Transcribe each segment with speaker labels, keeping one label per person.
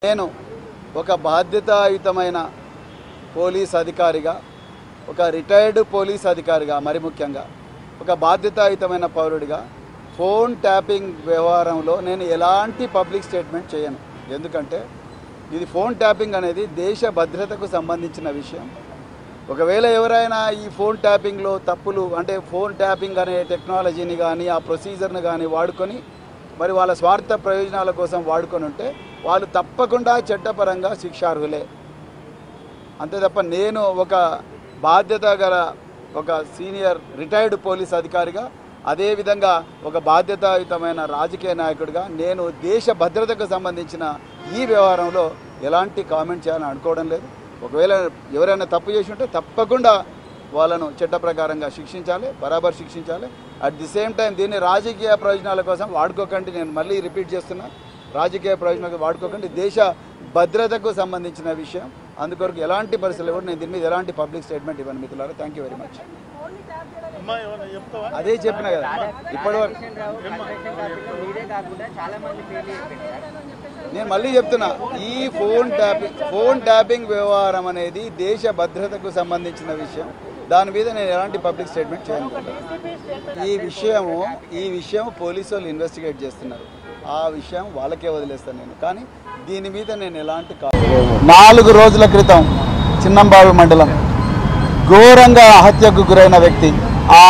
Speaker 1: నేను ఒక బాధ్యతాయుతమైన పోలీస్ అధికారిగా ఒక రిటైర్డ్ పోలీస్ అధికారిగా మరి ముఖ్యంగా ఒక బాధ్యతాయుతమైన పౌరుడిగా ఫోన్ ట్యాపింగ్ వ్యవహారంలో నేను ఎలాంటి పబ్లిక్ స్టేట్మెంట్ చేయను ఎందుకంటే ఇది ఫోన్ ట్యాపింగ్ అనేది దేశ భద్రతకు సంబంధించిన విషయం ఒకవేళ ఎవరైనా ఈ ఫోన్ ట్యాపింగ్లో తప్పులు అంటే ఫోన్ ట్యాపింగ్ అనే టెక్నాలజీని కానీ ఆ ప్రొసీజర్ని కానీ వాడుకొని మరి వాళ్ళ స్వార్థ ప్రయోజనాల కోసం వాడుకొని ఉంటే వాళ్ళు తప్పకుండా చట్టపరంగా శిక్షార్హులే అంతే తప్ప నేను ఒక బాధ్యత గల ఒక సీనియర్ రిటైర్డ్ పోలీస్ అధికారిగా అదేవిధంగా ఒక బాధ్యతాయుతమైన రాజకీయ నాయకుడిగా నేను దేశ భద్రతకు సంబంధించిన ఈ వ్యవహారంలో ఎలాంటి కామెంట్ చేయాలని అనుకోవడం లేదు ఒకవేళ ఎవరైనా తప్పు చేసి ఉంటే తప్పకుండా వాళ్ళను చట్ట ప్రకారంగా శిక్షించాలి బరాబర్ శిక్షించాలి అట్ ది సేమ్ టైం దీన్ని రాజకీయ ప్రయోజనాల కోసం వాడుకోకండి నేను మళ్ళీ రిపీట్ చేస్తున్నా రాజకీయ ప్రయోజనాలకు వాడుకోకండి దేశ భద్రతకు సంబంధించిన విషయం అందుకొరకు ఎలాంటి పరిస్థితులు కూడా నేను దీని మీద ఎలాంటి పబ్లిక్ స్టేట్మెంట్ ఇవ్వను మిత్రులారా థ్యాంక్ యూ వెరీ మచ్
Speaker 2: అమ్మా ఏమన్నా చెప్తావా
Speaker 1: అదే చెప్పిన కదా ఇప్పటివరకు
Speaker 3: కిషన్ రావు కన్వెన్షన్ టాపిక్లో మీరే కాకుండా చాలా మంది పేర్లు చెప్పారు
Speaker 1: నేను మళ్ళీ చెప్తున్నా ఈ ఫోన్ ట్యాపింగ్ ఫోన్ ట్యాపింగ్ వ్యవహారం అనేది దేశ భద్రతకు సంబంధించిన విషయం దాని మీద నేను ఎలాంటి పబ్లిక్ స్టేట్మెంట్ చేయను ఈ విషయము ఈ విషయం పోలీసు వాళ్ళు ఇన్వెస్టిగేట్ చేస్తున్నారు ఆ విషయం వాళ్ళకే వదిలేస్తాను నేను కానీ దీని మీద నేను ఎలాంటి కా- నాలుగు రోజుల క్రితం చిన్నంబావి మండలం ఘోరంగా హత్యకు గురైన వ్యక్తి ఆ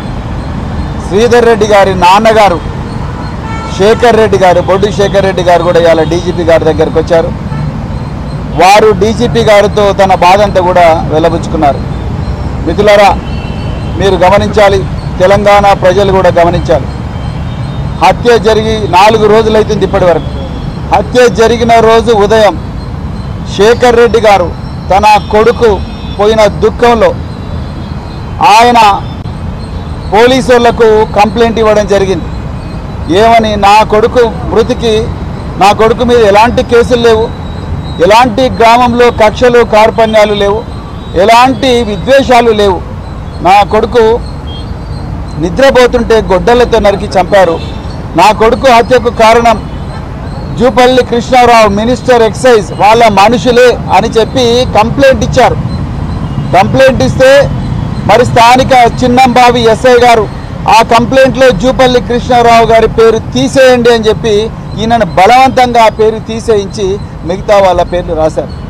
Speaker 1: శ్రీధర్ రెడ్డి గారి నాన్నగారు శేఖర్ రెడ్డి గారు బొడ్డు శేఖర్ రెడ్డి గారు కూడా ఇవాళ డీజీపీ గారి దగ్గరికి వచ్చారు వారు డీజీపీ గారితో తన బాధంతా కూడా వెళ్ళబుచ్చుకున్నారు మిథులరా మీరు గమనించాలి తెలంగాణ ప్రజలు కూడా గమనించాలి హత్య జరిగి నాలుగు రోజులైతుంది ఇప్పటి వరకు హత్య జరిగిన రోజు ఉదయం శేఖర్ రెడ్డి గారు తన కొడుకు పోయిన దుఃఖంలో ఆయన పోలీసు వాళ్లకు కంప్లైంట్ ఇవ్వడం జరిగింది ఏమని నా కొడుకు మృతికి నా కొడుకు మీద ఎలాంటి కేసులు లేవు ఎలాంటి గ్రామంలో కక్షలు కార్పణ్యాలు లేవు ఎలాంటి విద్వేషాలు లేవు నా కొడుకు నిద్రపోతుంటే గొడ్డలతో నరికి చంపారు నా కొడుకు హత్యకు కారణం జూపల్లి కృష్ణారావు మినిస్టర్ ఎక్సైజ్ వాళ్ళ మనుషులే అని చెప్పి కంప్లైంట్ ఇచ్చారు కంప్లైంట్ ఇస్తే మరి స్థానిక చిన్నంబావి ఎస్ఐ గారు ఆ కంప్లైంట్లో జూపల్లి కృష్ణారావు గారి పేరు తీసేయండి అని చెప్పి ఈయనను బలవంతంగా ఆ పేరు తీసేయించి మిగతా వాళ్ళ పేర్లు రాశారు